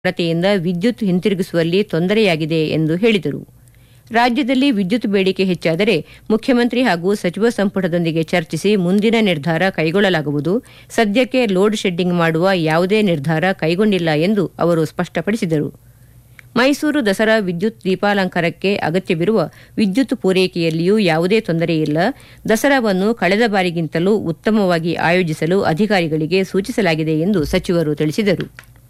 ಕೊರತೆಯಿಂದ ವಿದ್ಯುತ್ ಹಿಂತಿರುಗಿಸುವಲ್ಲಿ ತೊಂದರೆಯಾಗಿದೆ ಎಂದು ಹೇಳಿದರು ರಾಜ್ಯದಲ್ಲಿ ವಿದ್ಯುತ್ ಬೇಡಿಕೆ ಹೆಚ್ಚಾದರೆ ಮುಖ್ಯಮಂತ್ರಿ ಹಾಗೂ ಸಚಿವ ಸಂಪುಟದೊಂದಿಗೆ ಚರ್ಚಿಸಿ ಮುಂದಿನ ನಿರ್ಧಾರ ಕೈಗೊಳ್ಳಲಾಗುವುದು ಸದ್ಯಕ್ಕೆ ಲೋಡ್ ಶೆಡ್ಡಿಂಗ್ ಮಾಡುವ ಯಾವುದೇ ನಿರ್ಧಾರ ಕೈಗೊಂಡಿಲ್ಲ ಎಂದು ಅವರು ಸ್ಪಷ್ಟಪಡಿಸಿದರು ಮೈಸೂರು ದಸರಾ ವಿದ್ಯುತ್ ದೀಪಾಲಂಕಾರಕ್ಕೆ ಅಗತ್ಯವಿರುವ ವಿದ್ಯುತ್ ಪೂರೈಕೆಯಲ್ಲಿಯೂ ಯಾವುದೇ ತೊಂದರೆಯಿಲ್ಲ ದಸರಾವನ್ನು ಕಳೆದ ಬಾರಿಗಿಂತಲೂ ಉತ್ತಮವಾಗಿ ಆಯೋಜಿಸಲು ಅಧಿಕಾರಿಗಳಿಗೆ ಸೂಚಿಸಲಾಗಿದೆ ಎಂದು ಸಚಿವರು ತಿಳಿಸಿದರು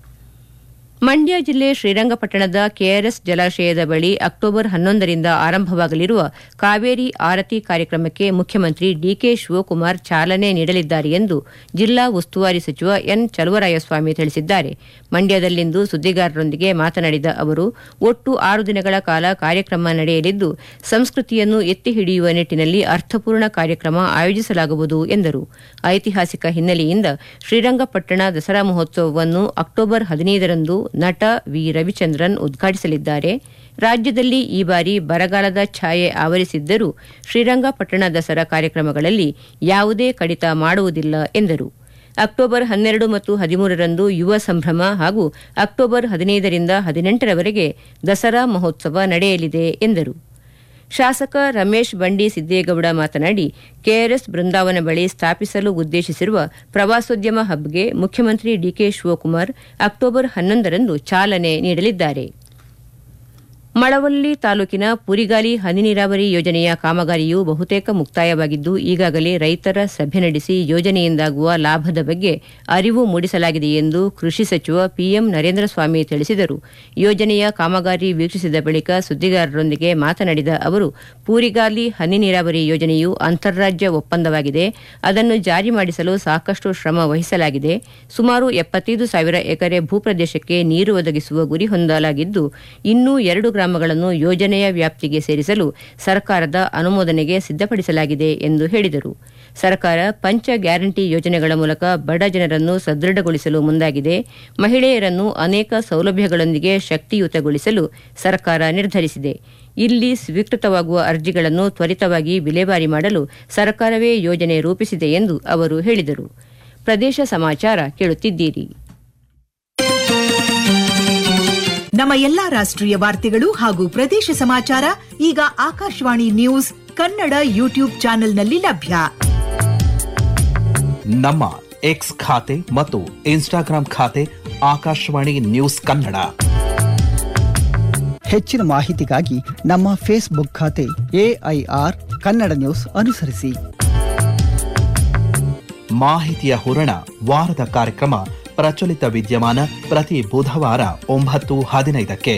ಮಂಡ್ಯ ಜಿಲ್ಲೆ ಶ್ರೀರಂಗಪಟ್ಟಣದ ಕೆಆರ್ಎಸ್ ಜಲಾಶಯದ ಬಳಿ ಅಕ್ಟೋಬರ್ ಹನ್ನೊಂದರಿಂದ ಆರಂಭವಾಗಲಿರುವ ಕಾವೇರಿ ಆರತಿ ಕಾರ್ಯಕ್ರಮಕ್ಕೆ ಮುಖ್ಯಮಂತ್ರಿ ಡಿಕೆ ಶಿವಕುಮಾರ್ ಚಾಲನೆ ನೀಡಲಿದ್ದಾರೆ ಎಂದು ಜಿಲ್ಲಾ ಉಸ್ತುವಾರಿ ಸಚಿವ ಎನ್ ಚಲುವರಾಯಸ್ವಾಮಿ ತಿಳಿಸಿದ್ದಾರೆ ಮಂಡ್ಯದಲ್ಲಿಂದು ಸುದ್ದಿಗಾರರೊಂದಿಗೆ ಮಾತನಾಡಿದ ಅವರು ಒಟ್ಟು ಆರು ದಿನಗಳ ಕಾಲ ಕಾರ್ಯಕ್ರಮ ನಡೆಯಲಿದ್ದು ಸಂಸ್ಕೃತಿಯನ್ನು ಎತ್ತಿ ಹಿಡಿಯುವ ನಿಟ್ಟಿನಲ್ಲಿ ಅರ್ಥಪೂರ್ಣ ಕಾರ್ಯಕ್ರಮ ಆಯೋಜಿಸಲಾಗುವುದು ಎಂದರು ಐತಿಹಾಸಿಕ ಹಿನ್ನೆಲೆಯಿಂದ ಶ್ರೀರಂಗಪಟ್ಟಣ ದಸರಾ ಮಹೋತ್ಸವವನ್ನು ಅಕ್ಟೋಬರ್ ಹದಿನೈದರಂದು ನಟ ವಿ ರವಿಚಂದ್ರನ್ ಉದ್ಘಾಟಿಸಲಿದ್ದಾರೆ ರಾಜ್ಯದಲ್ಲಿ ಈ ಬಾರಿ ಬರಗಾಲದ ಛಾಯೆ ಆವರಿಸಿದ್ದರೂ ಶ್ರೀರಂಗಪಟ್ಟಣ ದಸರಾ ಕಾರ್ಯಕ್ರಮಗಳಲ್ಲಿ ಯಾವುದೇ ಕಡಿತ ಮಾಡುವುದಿಲ್ಲ ಎಂದರು ಅಕ್ಟೋಬರ್ ಹನ್ನೆರಡು ಮತ್ತು ಹದಿಮೂರರಂದು ಯುವ ಸಂಭ್ರಮ ಹಾಗೂ ಅಕ್ಟೋಬರ್ ಹದಿನೈದರಿಂದ ಹದಿನೆಂಟರವರೆಗೆ ದಸರಾ ಮಹೋತ್ಸವ ನಡೆಯಲಿದೆ ಎಂದರು ಶಾಸಕ ರಮೇಶ್ ಬಂಡಿ ಸಿದ್ದೇಗೌಡ ಮಾತನಾಡಿ ಕೆಆರ್ಎಸ್ ಬೃಂದಾವನ ಬಳಿ ಸ್ಥಾಪಿಸಲು ಉದ್ದೇಶಿಸಿರುವ ಪ್ರವಾಸೋದ್ಯಮ ಹಬ್ಗೆ ಮುಖ್ಯಮಂತ್ರಿ ಡಿಕೆ ಶಿವಕುಮಾರ್ ಅಕ್ಟೋಬರ್ ಹನ್ನೊಂದರಂದು ಚಾಲನೆ ನೀಡಲಿದ್ದಾರೆ ಮಳವಳ್ಳಿ ತಾಲೂಕಿನ ಪುರಿಗಾಲಿ ಹನಿ ನೀರಾವರಿ ಯೋಜನೆಯ ಕಾಮಗಾರಿಯು ಬಹುತೇಕ ಮುಕ್ತಾಯವಾಗಿದ್ದು ಈಗಾಗಲೇ ರೈತರ ಸಭೆ ನಡೆಸಿ ಯೋಜನೆಯಿಂದಾಗುವ ಲಾಭದ ಬಗ್ಗೆ ಅರಿವು ಮೂಡಿಸಲಾಗಿದೆ ಎಂದು ಕೃಷಿ ಸಚಿವ ಪಿಎಂ ನರೇಂದ್ರ ಸ್ವಾಮಿ ತಿಳಿಸಿದರು ಯೋಜನೆಯ ಕಾಮಗಾರಿ ವೀಕ್ಷಿಸಿದ ಬಳಿಕ ಸುದ್ದಿಗಾರರೊಂದಿಗೆ ಮಾತನಾಡಿದ ಅವರು ಪೂರಿಗಾಲಿ ಹನಿ ನೀರಾವರಿ ಯೋಜನೆಯು ಅಂತಾರಾಜ್ಯ ಒಪ್ಪಂದವಾಗಿದೆ ಅದನ್ನು ಜಾರಿ ಮಾಡಿಸಲು ಸಾಕಷ್ಟು ಶ್ರಮ ವಹಿಸಲಾಗಿದೆ ಸುಮಾರು ಎಪ್ಪತ್ತೈದು ಸಾವಿರ ಎಕರೆ ಭೂಪ್ರದೇಶಕ್ಕೆ ನೀರು ಒದಗಿಸುವ ಗುರಿ ಹೊಂದಲಾಗಿದ್ದು ಇನ್ನೂ ಎರಡು ಗ್ರಾಮಗಳನ್ನು ಯೋಜನೆಯ ವ್ಯಾಪ್ತಿಗೆ ಸೇರಿಸಲು ಸರ್ಕಾರದ ಅನುಮೋದನೆಗೆ ಸಿದ್ದಪಡಿಸಲಾಗಿದೆ ಎಂದು ಹೇಳಿದರು ಸರ್ಕಾರ ಪಂಚ ಗ್ಯಾರಂಟಿ ಯೋಜನೆಗಳ ಮೂಲಕ ಬಡ ಜನರನ್ನು ಸದೃಢಗೊಳಿಸಲು ಮುಂದಾಗಿದೆ ಮಹಿಳೆಯರನ್ನು ಅನೇಕ ಸೌಲಭ್ಯಗಳೊಂದಿಗೆ ಶಕ್ತಿಯುತಗೊಳಿಸಲು ಸರ್ಕಾರ ನಿರ್ಧರಿಸಿದೆ ಇಲ್ಲಿ ಸ್ವೀಕೃತವಾಗುವ ಅರ್ಜಿಗಳನ್ನು ತ್ವರಿತವಾಗಿ ವಿಲೇವಾರಿ ಮಾಡಲು ಸರ್ಕಾರವೇ ಯೋಜನೆ ರೂಪಿಸಿದೆ ಎಂದು ಅವರು ಹೇಳಿದರು ಪ್ರದೇಶ ಸಮಾಚಾರ ಕೇಳುತ್ತಿದ್ದೀರಿ ನಮ್ಮ ಎಲ್ಲಾ ರಾಷ್ಟ್ರೀಯ ವಾರ್ತೆಗಳು ಹಾಗೂ ಪ್ರದೇಶ ಸಮಾಚಾರ ಈಗ ಆಕಾಶವಾಣಿ ನ್ಯೂಸ್ ಕನ್ನಡ ಯೂಟ್ಯೂಬ್ ಚಾನೆಲ್ನಲ್ಲಿ ಲಭ್ಯ ನಮ್ಮ ಎಕ್ಸ್ ಖಾತೆ ಮತ್ತು ಇನ್ಸ್ಟಾಗ್ರಾಂ ಖಾತೆ ಆಕಾಶವಾಣಿ ನ್ಯೂಸ್ ಕನ್ನಡ ಹೆಚ್ಚಿನ ಮಾಹಿತಿಗಾಗಿ ನಮ್ಮ ಫೇಸ್ಬುಕ್ ಖಾತೆ ಎಐಆರ್ ಕನ್ನಡ ನ್ಯೂಸ್ ಅನುಸರಿಸಿ ಮಾಹಿತಿಯ ಹೂರಣ ವಾರದ ಕಾರ್ಯಕ್ರಮ ಪ್ರಚಲಿತ ವಿದ್ಯಮಾನ ಪ್ರತಿ ಬುಧವಾರ ಒಂಬತ್ತು ಹದಿನೈದಕ್ಕೆ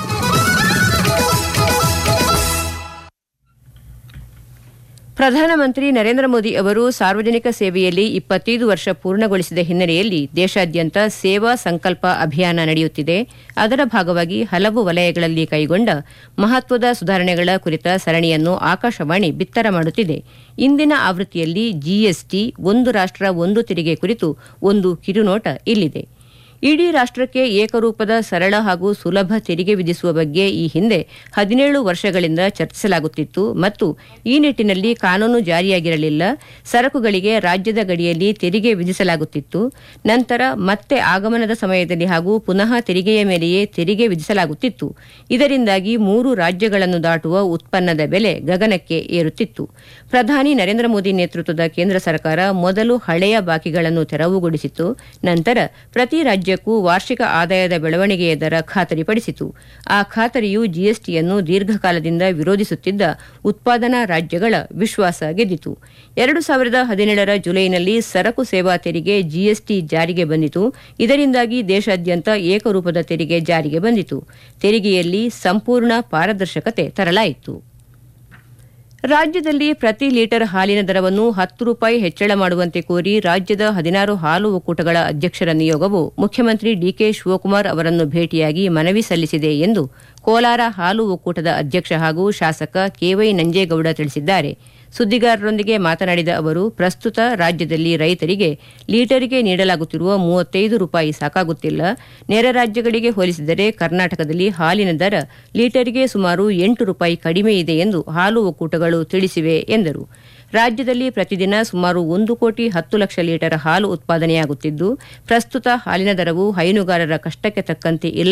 ಪ್ರಧಾನಮಂತ್ರಿ ನರೇಂದ್ರ ಮೋದಿ ಅವರು ಸಾರ್ವಜನಿಕ ಸೇವೆಯಲ್ಲಿ ಇಪ್ಪತ್ತೈದು ವರ್ಷ ಪೂರ್ಣಗೊಳಿಸಿದ ಹಿನ್ನೆಲೆಯಲ್ಲಿ ದೇಶಾದ್ಯಂತ ಸೇವಾ ಸಂಕಲ್ಪ ಅಭಿಯಾನ ನಡೆಯುತ್ತಿದೆ ಅದರ ಭಾಗವಾಗಿ ಹಲವು ವಲಯಗಳಲ್ಲಿ ಕೈಗೊಂಡ ಮಹತ್ವದ ಸುಧಾರಣೆಗಳ ಕುರಿತ ಸರಣಿಯನ್ನು ಆಕಾಶವಾಣಿ ಬಿತ್ತರ ಮಾಡುತ್ತಿದೆ ಇಂದಿನ ಆವೃತ್ತಿಯಲ್ಲಿ ಜಿಎಸ್ಟಿ ಒಂದು ರಾಷ್ಟ್ರ ಒಂದು ತೆರಿಗೆ ಕುರಿತು ಒಂದು ಕಿರುನೋಟ ಇಲ್ಲಿದೆ ಇಡೀ ರಾಷ್ಟಕ್ಕೆ ಏಕರೂಪದ ಸರಳ ಹಾಗೂ ಸುಲಭ ತೆರಿಗೆ ವಿಧಿಸುವ ಬಗ್ಗೆ ಈ ಹಿಂದೆ ಹದಿನೇಳು ವರ್ಷಗಳಿಂದ ಚರ್ಚಿಸಲಾಗುತ್ತಿತ್ತು ಮತ್ತು ಈ ನಿಟ್ಟಿನಲ್ಲಿ ಕಾನೂನು ಜಾರಿಯಾಗಿರಲಿಲ್ಲ ಸರಕುಗಳಿಗೆ ರಾಜ್ಯದ ಗಡಿಯಲ್ಲಿ ತೆರಿಗೆ ವಿಧಿಸಲಾಗುತ್ತಿತ್ತು ನಂತರ ಮತ್ತೆ ಆಗಮನದ ಸಮಯದಲ್ಲಿ ಹಾಗೂ ಪುನಃ ತೆರಿಗೆಯ ಮೇಲೆಯೇ ತೆರಿಗೆ ವಿಧಿಸಲಾಗುತ್ತಿತ್ತು ಇದರಿಂದಾಗಿ ಮೂರು ರಾಜ್ಯಗಳನ್ನು ದಾಟುವ ಉತ್ಪನ್ನದ ಬೆಲೆ ಗಗನಕ್ಕೆ ಏರುತ್ತಿತ್ತು ಪ್ರಧಾನಿ ನರೇಂದ್ರ ಮೋದಿ ನೇತೃತ್ವದ ಕೇಂದ್ರ ಸರ್ಕಾರ ಮೊದಲು ಹಳೆಯ ಬಾಕಿಗಳನ್ನು ತೆರವುಗೊಳಿಸಿತು ನಂತರ ಪ್ರತಿ ರಾಜ್ಯಕ್ಕೂ ವಾರ್ಷಿಕ ಆದಾಯದ ಬೆಳವಣಿಗೆಯ ದರ ಖಾತರಿಪಡಿಸಿತು ಆ ಖಾತರಿಯು ಜಿಎಸ್ಟಿಯನ್ನು ದೀರ್ಘಕಾಲದಿಂದ ವಿರೋಧಿಸುತ್ತಿದ್ದ ಉತ್ಪಾದನಾ ರಾಜ್ಯಗಳ ವಿಶ್ವಾಸ ಗೆದ್ದಿತು ಎರಡು ಸಾವಿರದ ಹದಿನೇಳರ ಜುಲೈನಲ್ಲಿ ಸರಕು ಸೇವಾ ತೆರಿಗೆ ಜಿಎಸ್ಟಿ ಜಾರಿಗೆ ಬಂದಿತು ಇದರಿಂದಾಗಿ ದೇಶಾದ್ಯಂತ ಏಕರೂಪದ ತೆರಿಗೆ ಜಾರಿಗೆ ಬಂದಿತು ತೆರಿಗೆಯಲ್ಲಿ ಸಂಪೂರ್ಣ ಪಾರದರ್ಶಕತೆ ತರಲಾಯಿತು ರಾಜ್ಯದಲ್ಲಿ ಪ್ರತಿ ಲೀಟರ್ ಹಾಲಿನ ದರವನ್ನು ಹತ್ತು ರೂಪಾಯಿ ಹೆಚ್ಚಳ ಮಾಡುವಂತೆ ಕೋರಿ ರಾಜ್ಯದ ಹದಿನಾರು ಹಾಲು ಒಕ್ಕೂಟಗಳ ಅಧ್ಯಕ್ಷರ ನಿಯೋಗವು ಮುಖ್ಯಮಂತ್ರಿ ಡಿಕೆ ಶಿವಕುಮಾರ್ ಅವರನ್ನು ಭೇಟಿಯಾಗಿ ಮನವಿ ಸಲ್ಲಿಸಿದೆ ಎಂದು ಕೋಲಾರ ಹಾಲು ಒಕ್ಕೂಟದ ಅಧ್ಯಕ್ಷ ಹಾಗೂ ಶಾಸಕ ಕೆವೈ ನಂಜೇಗೌಡ ತಿಳಿಸಿದ್ದಾರೆ ಸುದ್ದಿಗಾರರೊಂದಿಗೆ ಮಾತನಾಡಿದ ಅವರು ಪ್ರಸ್ತುತ ರಾಜ್ಯದಲ್ಲಿ ರೈತರಿಗೆ ಲೀಟರಿಗೆ ನೀಡಲಾಗುತ್ತಿರುವ ಮೂವತ್ತೈದು ರೂಪಾಯಿ ಸಾಕಾಗುತ್ತಿಲ್ಲ ನೆರೆ ರಾಜ್ಯಗಳಿಗೆ ಹೋಲಿಸಿದರೆ ಕರ್ನಾಟಕದಲ್ಲಿ ಹಾಲಿನ ದರ ಲೀಟರಿಗೆ ಸುಮಾರು ಎಂಟು ರೂಪಾಯಿ ಕಡಿಮೆ ಇದೆ ಎಂದು ಹಾಲು ಒಕ್ಕೂಟಗಳು ತಿಳಿಸಿವೆ ಎಂದರು ರಾಜ್ಯದಲ್ಲಿ ಪ್ರತಿದಿನ ಸುಮಾರು ಒಂದು ಕೋಟಿ ಹತ್ತು ಲಕ್ಷ ಲೀಟರ್ ಹಾಲು ಉತ್ಪಾದನೆಯಾಗುತ್ತಿದ್ದು ಪ್ರಸ್ತುತ ಹಾಲಿನ ದರವು ಹೈನುಗಾರರ ಕಷ್ಟಕ್ಕೆ ತಕ್ಕಂತೆ ಇಲ್ಲ